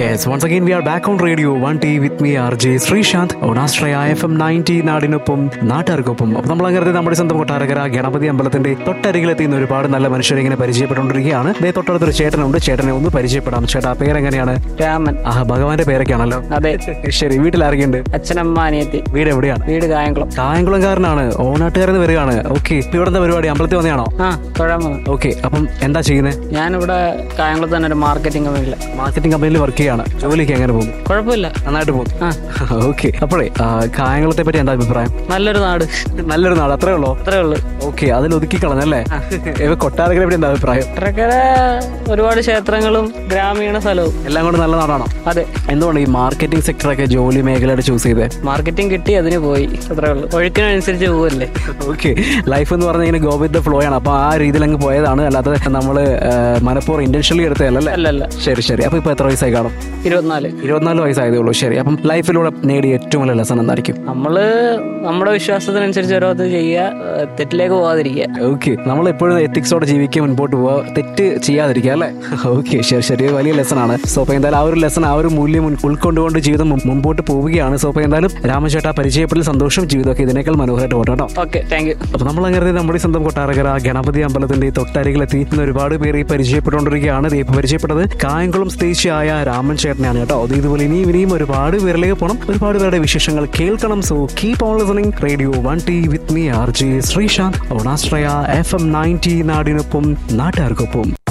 Yes, once again we are back on radio 1T with me RJ Sreesanth ഓണാശ്രയ F M ninety നാടിനൊപ്പം നാട്ടുകാർക്കൊപ്പം അപ്പൊ നമ്മൾ അങ്ങനെ നമ്മുടെ സ്വന്തം കൊട്ടാരക്കര ഗണപതി അമ്പലത്തിന്റെ തൊട്ടരികിലെത്തിയുന്ന ഒരുപാട് നല്ല മനുഷ്യരെ ഇങ്ങനെ പരിചയപ്പെട്ടുകൊണ്ടിരിക്കുകയാണ് ദേ തൊട്ടടുത്തൊരു ചേട്ടനുണ്ട് ചേട്ടനെ ഒന്ന് പരിചയപ്പെടാം ചേട്ടാ പേരെങ്ങനെയാണ് രാമൻ ആ ഭഗവാന്റെ പേരൊക്കെയാണല്ലോ അതെ ശരി വീട്ടിൽ ആരൊക്കെയുണ്ട് അച്ഛനമ്മ അനിയത്തി വീട് എവിടെയാണ് വീട് കായംകുളം കായംകുളംകാരനാണ് ഓണാട്ടുകാരെന്ന് വരികയാണ് ഓക്കെ ഇവിടെ എന്താ പരിപാടി അമ്പലത്തിൽ വന്നതാണോ ആ തൊഴാൻ വന്നു ഓക്കെ അപ്പം എന്താ ചെയ്യുന്നത് ഞാനിവിടെ കായംകുളത്ത് തന്നെ ഒരു മാർക്കറ്റിംഗ് കമ്പനിയില്ല മാർക്കറ്റിംഗ് കമ്പനിയിൽ വർക്ക് ചെയ്യാണ് ജോലിക്ക് എങ്ങനെ പോകും കുഴപ്പമില്ല നന്നായിട്ട് പോകും ആ ഓക്കെ അപ്പോഴേ ആ, കായംകുളത്തെ പറ്റി എന്താ അഭിപ്രായം നല്ലൊരു നാട് നല്ലൊരു നാട് അത്രേ ഉള്ളൂ അത്രേ ഉള്ളു ഓക്കെ അതിൽ ഒതുക്കി കളഞ്ഞല്ലേ ഇവ കൊട്ടാരക്കരെ പറ്റി എന്താ അഭിപ്രായം ഇത്രക്കര ഒരുപാട് ക്ഷേത്രങ്ങളും ഗ്രാമീണ സ്ഥലവും എല്ലാം കൊണ്ട് നല്ല നാടാണോ അതെ എന്തുകൊണ്ട് ഈ മാർക്കറ്റിംഗ് സെക്ടറൊക്കെ ജോലി മേഖലയായിട്ട് ചൂസ് ചെയ്തേ മാർക്കറ്റിംഗ് കിട്ടി അതിന് പോയി അത്രേ ഉള്ളു ഒഴുക്കിനനുസരിച്ച് പോവല്ലേ ഓക്കെ ലൈഫ് എന്ന് പറഞ്ഞാൽ ഇങ്ങനെ ഗോ വിത്ത് ദ ഫ്ലോ ആണ് അപ്പൊ ആ രീതിയിൽ അങ്ങ് പോയതാണ് അല്ലാതെ നമ്മൾ മനഃപൂർവ്വം ഇന്റൻഷ്യലി എടുത്തതല്ലേ അല്ലല്ല ശരി ശരി അപ്പൊ ഇപ്പൊ എത്ര വയസ്സായി കാണും ഇരുപത്തിനാല് ഇരുപത്തിനാല് വയസ്സായതേ ഉള്ളൂ ശരി അപ്പം ലൈഫിലൂടെ നേടിയ ഏറ്റവും വലിയ ലെസൺ എന്തായിരിക്കും നമ്മള് നമ്മുടെ വിശ്വാസത്തിനനുസരിച്ച് ഓരോന്ന് ചെയ്യുക ഏഹ് തെറ്റിലേക്ക് പോകാതിരിക്കുക ഓക്കെ നമ്മൾ എപ്പോഴും എത്തിക്സോടെ ജീവിക്കാൻ മുൻപോട്ട് പോവുക തെറ്റ് ചെയ്യാതിരിക്കുക അല്ലേ ഓക്കെ ശരി ശരി ഒരു വലിയ ലെസൺ ആണ് സോ അപ്പോൾ എന്തായാലും ആ ഒരു ലെസൺ ആ ഒരു മൂല്യം മുൻ- ഉൾക്കൊണ്ടുകൊണ്ട് ജീവിതം മുൻ- മുമ്പോട്ട് പോവുകയാണ് സോ അപ്പോൾ എന്തായാലും രാമചേട്ട പരിചയപ്പെടൽ സന്തോഷം ജീവിതമൊക്കെ ഇതിനേക്കാൾ മനോഹരമായിട്ട് പോട്ടെ കേട്ടോ ഓക്കെ താങ്ക് യു അപ്പൊ നമ്മൾ അങ്ങനെ നമ്മുടെ സ്വന്തം കൊട്ടാരകര ഗണപതി അമ്പലത്തിന്റെ തൊട്ടരികിലെത്തി ഇന്ന് ഒരുപാട് പേര് ഈ പരിചയപ്പെട്ടുകൊണ്ടിരിക്കുകയാണ് ദേ ഇപ്പൊ പരിചയപ്പെട്ടത് കായംകുളം സ്വദേശിയായ രാമൻ ചേട്ടനെയാണ് കേട്ടോ അത് ഇതുപോലെ ഇനിയും ഇനിയും ഒരുപാട് പേരിലേക്ക് പോകണം ഒരുപാട് പേരുടെ വിശേഷങ്ങൾ കേൾക്കണം so keep on listening radio one T with me R J Sreesanth ഓണാശ്രയ എഫ് എം നയൻറ്റി നാടിനൊപ്പം നാട്ടുകാർക്കൊപ്പം